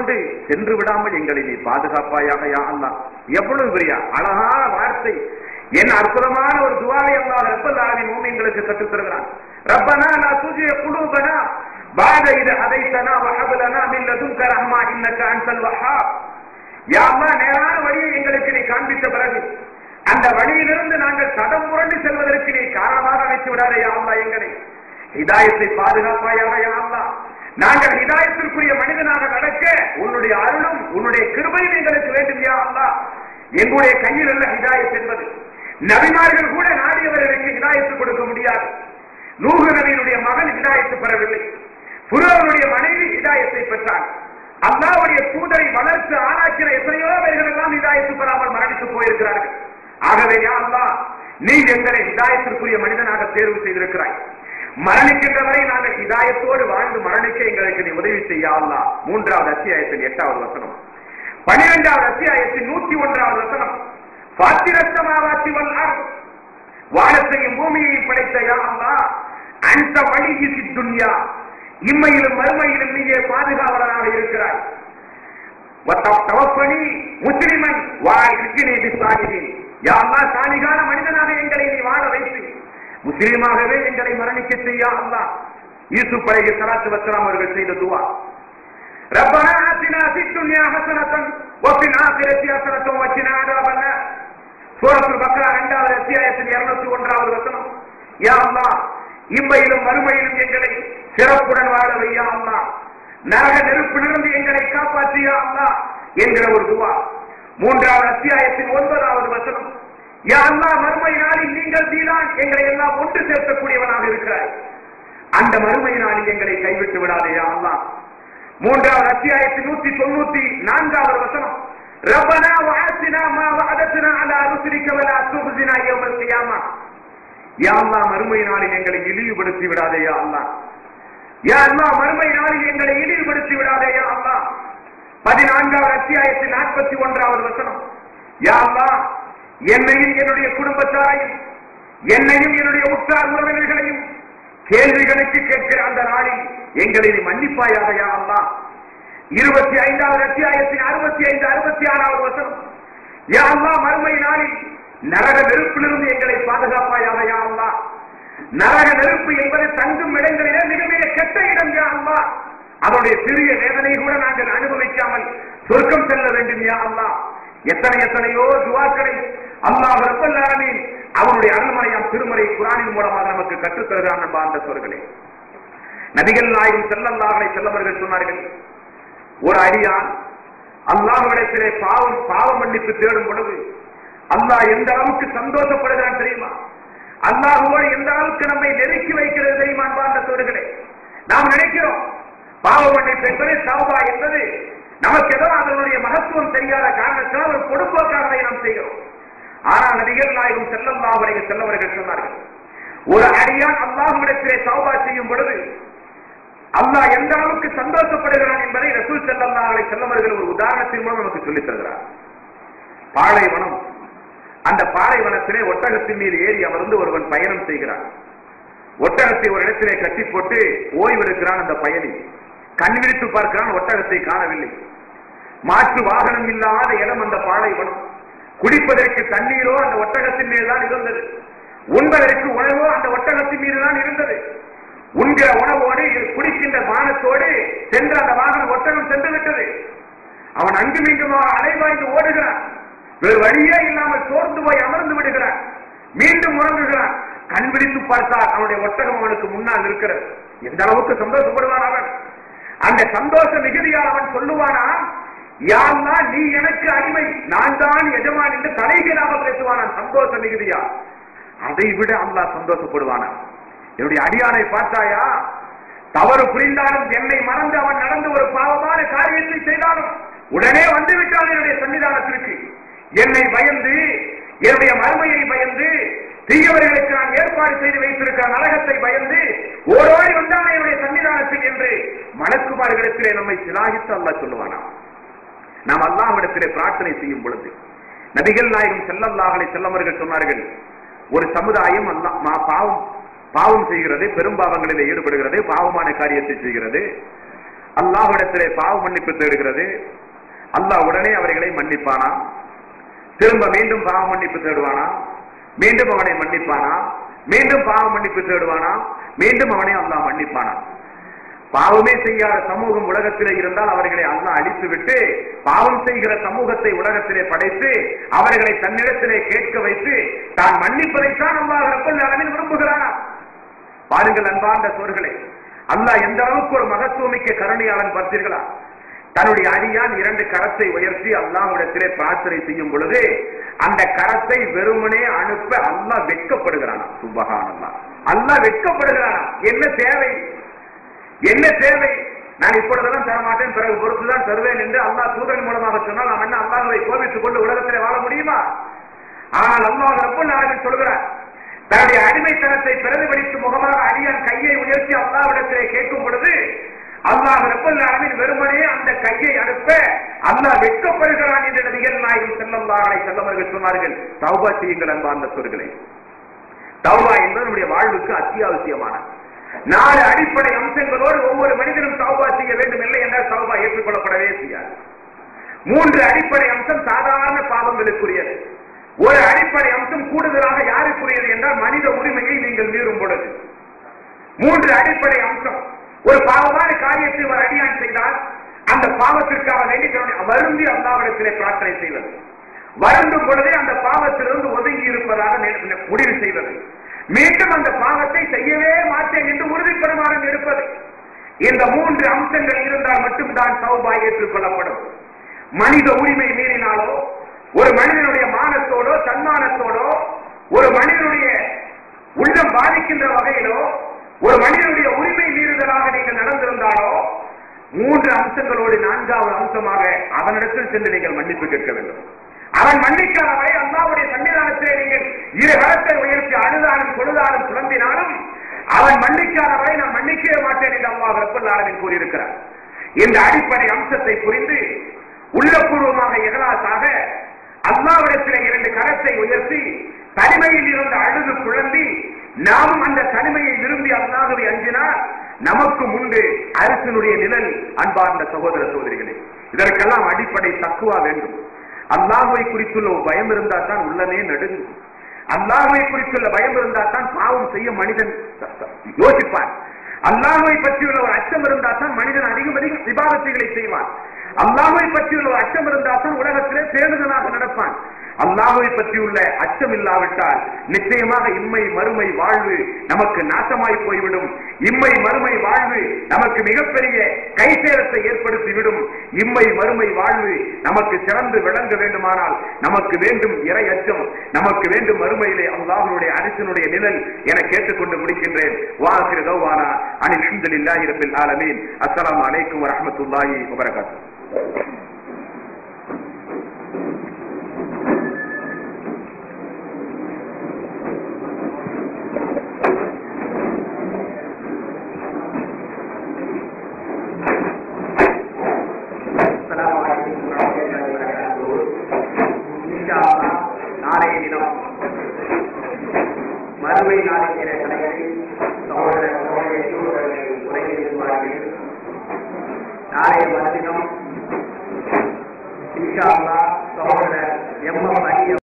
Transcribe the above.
கொண்டு சென்று விடாமல் எங்களை நீ பாதுகாப்பாயாக யா அல்லாஹ் எவ்வளவு பெரிய அழகான வார்த்தை என் அற்புதமான ஒரு துவாவை அல்லாஹ் ரப்பல் ஆலமீன் மூமின்களுக்கு கற்றுத் தருகிறான் ரப்பனா லா துஜிய குலூபனா பாத இது அதைத்தனா வஹபலனா மின் லதுன்க ரஹ்மா இன்னக அன்சல் வஹாப் யா அல்லாஹ் நேரான வழியை எங்களுக்கு நீ காண்பித்த பிறகு அந்த வழியிலிருந்து நாங்கள் தடம் புரண்டு செல்வதற்கு நீ காரணமாக அமைத்து விடாதே யா அல்லாஹ் எங்களை ஹிதாயத்தை பாதுகாப்பாயாக யா அல்லாஹ் நாங்கள் ஹிதாயத்திற்குரிய மனிதனாக நடக்க உன்னுடைய அருளும் உன்னுடைய கிருபையும் எங்களுக்கு வேண்டும் யா அல்லாஹ் எங்களுடைய கையில் அல்ல ஹிதாயத் என்பது நபிமார்கள் கூட நாடியவர்களுக்கு ஹிதாயத்து கொடுக்க முடியாது நூகு நபியினுடைய மகன் ஹிதாயத்து பெறவில்லை புரோனுடைய மனைவி ஹிதாயத்தை பெற்றார் அல்லாவுடைய தூதரை வளர்த்து ஆராய்ச்சின எத்தனையோ பேர்கள் எல்லாம் ஹிதாயத்து பெறாமல் மரணித்து போயிருக்கிறார்கள் ஆகவே யா அல்லாஹ் நீ எங்களை ஹிதாயத்திற்குரிய மனிதனாக தேர்வு செய்திருக்கிறாய் மரணிக்கின்ற வரை நாங்கள் ஹிதாயத்தோடு வாழ்ந்து மரணிக்க எங்களுக்கு நீ உதவி செய்ய அல்லாஹ் மூன்றாவது அத்தியாயத்தின் எட்டாவது வசனம் பனிரெண்டாவது அத்தியாயத்தின் நூத்தி ஒன்றாவது வசனம் பாத்திரத்தமாவாத்தி வல்லார் வானத்தையும் பூமியையும் படைத்த யா அல்லாஹ் அந்த வழியி துன்யா இம்மையிலும் மறுமையிலும் நீயே பாதுகாவலராக இருக்கிறாய் தவப்பணி முஸ்லிமன் வா இருக்கிறே சாலிகின் யா அல்லாஹ் சாலிகான மனிதனாக எங்களை நீ வாழ வைத்து முஸ்லீமாகவே எங்களை மரணிக்க செய்ய அல்லாஹ் யூசுப் அலைஹி ஸலாத்து வஸலாம் அவர்கள் செய்த துஆ ربنا آتنا في الدنيا حسنة وفي الآخرة حسنة وقنا عذاب النار சூரத்துல் பக்ரா இரண்டாவது அத்தியாயத்தின் இருநூத்தி ஒன்றாவது வசனம் யா அல்லாஹ் இம்மையிலும் மறுமையிலும் எங்களை சிறப்புடன் வாழ வையா அல்லாஹ் நரக நெருப்பிலிருந்து எங்களை காப்பாற்றியா அல்லாஹ் என்கிற ஒரு துவா மூன்றாவது அத்தியாயத்தின் ஒன்பதாவது வசனம் யா அல்லாஹ் மறுமை நாளில் நீங்கள் தீதான் எங்களை எல்லாம் ஒன்று சேர்க்கக்கூடியவனாக இருக்கிறாய் அந்த மறுமை நாளில் எங்களை கைவிட்டு விடாதே யா அல்லாஹ் மூன்றாவது அத்தியாயத்தின் நூத்தி தொண்ணூத்தி நான்காவது வசனம் ربنا وآتنا ما وعدتنا على رسلك ولا تخزنا يوم القيامة யா அல்லாஹ் மறுமை நாளில் எங்களை இழிவுபடுத்தி விடாதே யா அல்லாஹ் யா அல்லாஹ் மறுமை நாளில் எங்களை இழிவுபடுத்தி விடாதே யா அல்லாஹ் பதினான்காவது அத்தியாயத்தின் நாற்பத்தி ஒன்றாவது வசனம் யா அல்லாஹ் என்னையும் என்னுடைய குடும்பத்தாரையும் என்னையும் என்னுடைய உற்றார் உறவினர்களையும் கேள்விகளுக்கு கேட்கிற அந்த நாளில் எங்களை நீ மன்னிப்பாயாக யா அல்லாஹ் இருபத்தி ஐந்தாவது அத்தியாயத்தின் அறுபத்தி ஐந்து அறுபத்தி ஆறாவது வசனம் யா அல்லாஹ் மறுமை நாளில் நரக நெருப்பிலிருந்து எங்களை பாதுகாப்பாயாக யா அல்லாஹ் நரக நெருப்பு என்பது தங்கும் இடங்களிலே மிக மிக கெட்ட இடம் யா அல்லாஹ் அதனுடைய சிறிய வேதனை கூட நாங்கள் அனுபவிக்காமல் சொர்க்கம் செல்ல வேண்டும் யா அல்லாஹ் எத்தனை எத்தனையோ துவாக்களை அல்லாஹ் ரப்பல் ஆலமீன் அவனுடைய அருள்மறையாம் திருமறை குரானின் மூலமாக நமக்கு கற்றுத் தருகிறான் என்ப அந்த சொற்களே நபிகள் நாயகம் செல்லல்லாஹலை செல்லவர்கள் சொன்னார்கள் ஒரு அடியான் அல்லாஹ்விடத்திலே பாவம் பாவ மன்னிப்பு தேடும் பொழுது அல்லாஹ் எந்த அளவுக்கு சந்தோஷப்படுகிறான் தெரியுமா அல்லாஹுவோடு எந்த அளவுக்கு நம்மை நெருக்கி வைக்கிறது தெரியுமா அன்பார்ந்த சோர்களே நாம் நினைக்கிறோம் பாவ மன்னிப்பு என்பது தௌபா என்பது நமக்கு ஏதோ அதனுடைய மகத்துவம் தெரியாத காரணத்தினால் ஒரு பொடுப்போக்காக நாம் செய்கிறோம் ஆனால் நபிகள் நாயகம் செல்லல்லாஹுடைய செல்லவர்கள் சொன்னார்கள் ஒரு அடியான் அல்லாஹ்விடத்திலே தௌபா செய்யும் பொழுது அல்லாஹ் எந்த அளவுக்கு சந்தோஷப்படுகிறான் என்பதை ரசூல் செல்லல்லாஹுடைய செல்லவர்கள் ஒரு உதாரணத்தின் மூலம் நமக்கு சொல்லித் தருகிறார் பாலைவனம் அந்த பாலைவனத்திலே ஒட்டகத்தின் மீது ஏறி அமர்ந்து ஒருவன் பயணம் செய்கிறான் ஒட்டகத்தை ஒரு இடத்திலே கட்டி போட்டு ஓய்வெடுக்கிறான் அந்த பயணி கண் விழித்து பார்க்கிறான் ஒட்டகத்தை காணவில்லை மாற்று வாகனம் இல்லாத இடம் அந்த பாலைவனம் குடிப்பதற்கு தண்ணீரோ அந்த ஒட்டகத்தின் மீதுதான் இருந்தது உண்பதற்கு உணவோ அந்த ஒட்டகத்தின் மீதுதான் இருந்தது உண்கிற உணவோடு குடிக்கின்ற பானத்தோடு சென்று அந்த வாகனம் ஒட்டகம் சென்று விட்டது அவன் அங்கு மீண்டுமாக அலைவாய்ந்து ஓடுகிறான் வேறு வழியே இல்லாமல் சோர்ந்து போய் அமர்ந்து விடுகிறான் மீண்டும் உறங்குகிறான் கண் விழித்து பார்த்தால் அவனுடைய ஒட்டகம் அவனுக்கு முன்னால் இருக்கிறது எந்த அளவுக்கு சந்தோஷப்படுவான் அவன் அந்த சந்தோஷ மிகுதியால் அவன் சொல்லுவானா யாருன்னா நீ எனக்கு அடிமை நான் தான் எஜமான் என்று தலைகீழாக பேசுவானா சந்தோஷ மிகுதியா அதை விட அல்லாஹ் சந்தோஷப்படுவானா என்னுடைய அடியானை பார்த்தாயா தவறு புரிந்தாலும் என்னை மறந்து அவன் நடந்து ஒரு பாவமான காரியத்தை செய்தாலும் உடனே வந்து விட்டான் என்னுடைய சன்னிதானத்திற்கு என்னை பயந்து என்னுடைய மறுமையை பயந்து தீயவர்களுக்கு நான் ஏற்பாடு செய்து வைத்திருக்கிற நரகத்தை பயந்து ஓடோடி வந்தான் என்னுடைய சன்னிதானத்தில் என்று மலக்குமார்களிடத்திலே நம்மை சிலாகித்து அல்லாஹ் சொல்லுவானா நாம் அல்லாஹ்விடத்திலே பிரார்த்தனை செய்யும் பொழுது நபிகள் நாயகம் செல்லல்லாஹலை செல்லவர்கள் சொன்னார்கள் ஒரு சமுதாயம் அல்லா மா- பாவம் பாவம் செய்கிறது பெரும் பாவங்களில் ஈடுபடுகிறது பாவமான காரியத்தை செய்கிறது அல்லாஹ்விடத்திலே பாவ மன்னிப்பு தேடுகிறது அல்லாஹ் உடனே அவர்களை மன்னிப்பானா திரும்ப மீண்டும் பாவ மன்னிப்பு தேடுவானா மீண்டும் அவனை மன்னிப்பானா மீண்டும் பாவ மன்னிப்பு தேடுவானா மீண்டும் அவனை அல்லாஹ் மன்னிப்பானா பாவமே செய்யாத சமூகம் உலகத்திலே இருந்தால் அவர்களை அல்லாஹ் அழித்து விட்டு பாவம் செய்கிற சமூகத்தை உலகத்திலே படைத்து அவர்களை தன்னிடத்திலே கேட்க வைத்து தான் மன்னிப்பதைத்தான் அல்லாஹ் ரப்பல் அளவில் விரும்புகிறானா பாருங்கள் அன்பார்ந்த சோர்களே அல்லாஹ் எந்த அளவுக்கு ஒரு மகத்துவமிக்க கருணையாளன் பார்த்தீர்களா தன்னுடைய அடியான் இரண்டு கரத்தை உயர்த்தி அல்லாஹ்விடத்திலே பிரார்த்தனை செய்யும் பொழுது அந்த கரத்தை வெறுமனே அனுப்ப அல்லாஹ் வெட்கப்படுகிறானா சுபகான் அல்லாஹ் அல்லாஹ் வெட்கப்படுகிறானா என்ன தேவை என்ன தேவை நான் இப்பொழுதெல்லாம் தர மாட்டேன் பிறகு பொறுத்துதான் தருவேன் என்று அல்லாஹ் தூதன் மூலமாக சொன்னால் நாம் என்ன அல்லாஹ்வை கோபித்துக் கொண்டு உலகத்திலே வாழ முடியுமா ஆனால் அல்லாஹ் ரப்பல் ஆலமீன் சொல்கிறார் தன்னுடைய அடிமைத்தனத்தை பிரதிபலிக்கும் முகமாக அடியான் கையை உயர்த்தி அல்லாவிடத்திலே கேட்கும் பொழுது அல்லாஹ் ரப்பல் ஆலமீன் வெறுமனே அந்த கையை அனுப்ப அல்லாஹ் வெட்கப்படுகிறான் என்று நபிகள் நாயகம் செல்லல்லாஹலை செல்லவர்கள் சொன்னார்கள் தௌபா செய்யுங்கள் அன்பார்ந்த சொற்களை தௌபா என்பது நம்முடைய வாழ்வுக்கு அத்தியாவசியமானது நாலு அடிப்படை அம்சங்களோடு ஒவ்வொரு மனிதனும் தௌபா செய்ய வேண்டும் இல்லை என்றால் தௌபா ஏற்றுக்கொள்ளப்படவே செய்யாது மூன்று அடிப்படை அம்சம் சாதாரண பாவங்களுக்குரியது ஒரு அடிப்படை அம்சம் கூடுதலாக யாருக்குரியது என்றால் மனித உரிமையை நீங்கள் மீறும் பொழுது மூன்று அடிப்படை அம்சம் ஒரு பாவமான காரியத்தை ஒரு அடியான் செய்தால் அந்த பாவத்திற்காக வேண்டி தன்னுடைய வருந்தி அல்லாவிடத்திலே பிரார்த்தனை செய்வது வருந்தும் பொழுதே அந்த பாவத்திலிருந்து ஒதுங்கி இருப்பதாக நி- முடிவு செய்வது மீண்டும் அந்த பாவத்தை செய்யவே மாட்டேன் என்று உறுதிப்படுமானம் இருப்பது இந்த மூன்று அம்சங்கள் இருந்தால் மட்டும்தான் சௌபா ஏற்றுக்கொள்ளப்படும் மனித உரிமை மீறினாலோ ஒரு மனிதனுடைய மானத்தோடோ தன்மானத்தோடோ ஒரு மனிதனுடைய உள்ளம் பாதிக்கின்ற வகையிலோ ஒரு மனிதனுடைய உரிமை மீறுதலாக நீங்கள் நடந்திருந்தாலோ மூன்று அம்சங்களோடு நான்காவது அம்சமாக அவனிடத்தில் சென்று நீங்கள் மன்னிப்பு கேட்க வேண்டும் அவன் மன்னிக்காத வரை அல்லாவுடைய சன்னிதானத்திலே நீங்கள் இரு கரத்தை உயர்த்தி அழுதாலும் கொழுதாலும் புலம்பினாலும் அவன் மன்னிக்காத வரை நான் மன்னிக்கவே மாட்டேன் என்று அல்லாஹ் ரப்பல் ஆலமீன் கூறியிருக்கிறார் இந்த அடிப்படை அம்சத்தை புரிந்து உள்ளபூர்வமாக இகலாசாக அல்லாவிடத்திலே இரண்டு கரத்தை உயர்த்தி தனிமையில் இருந்து அழுது குழம்பி நாமும் அந்த தனிமையை விரும்பி அல்லாஹவை அஞ்சினால் நமக்கு முன்பு அரசினுடைய நிழல் அன்பார்ந்த சகோதர சகோதரிகளே இதற்கெல்லாம் அடிப்படை தக்குவா வேண்டும் அல்லாஹுவை குறித்துள்ள ஒரு பயம் இருந்தால் தான் உள்ளமே நடுங்கும் அல்லாஹுவை குறித்துள்ள பயம் இருந்தால் தான் பாவம் செய்ய மனிதன் யோசிப்பான் அல்லாஹுவை பற்றியுள்ள ஒரு அச்சம் இருந்தால் தான் மனிதன் அதிகம் அதிகம் விவாதத்தைகளை செய்வான் அல்லாஹுவை பற்றியுள்ள ஒரு அச்சம் இருந்தால் தான் உலகத்திலே பேணுதலாக நடப்பான் அல்லாஹுவை பற்றியுள்ள அச்சம் இல்லாவிட்டால் நிச்சயமாக இம்மை மறுமை வாழ்வு நமக்கு நாசமாய் போய்விடும் இம்மை மறுமை வாழ்வு நமக்கு மிகப்பெரிய கைசேரத்தை ஏற்படுத்திவிடும் இம்மை மறுமை வாழ்வு நமக்கு சிறந்து விளங்க வேண்டுமானால் நமக்கு வேண்டும் இறை அச்சம் நமக்கு வேண்டும் மறுமையிலே அல்லாஹனுடைய அரசினுடைய நிழல் என கேட்டுக்கொண்டு முடிக்கின்றேன் வாசிர கௌவானா அனில் அஹமதுல்லாஹி ரபில் ஆலமீன் அஸ்ஸலாமு அலைக்கும் வரஹ்மத்துல்லாஹி வபரகாத்துஹு அஸ்ஸலாமு அலைக்கும் வரஹ்மத்துல்லாஹி வபரகாத்துஹு. இன்ஷா அல்லாஹ் நாளைய தினம் மறுமை நாளைய கலைகளில் சகோதர சகோதரி சகோதரர்கள் உரையிடுவார்கள் நாளைய மறுதினம் இன்ஷா அல்லாஹ் சகோதரர் எம் எம் அலி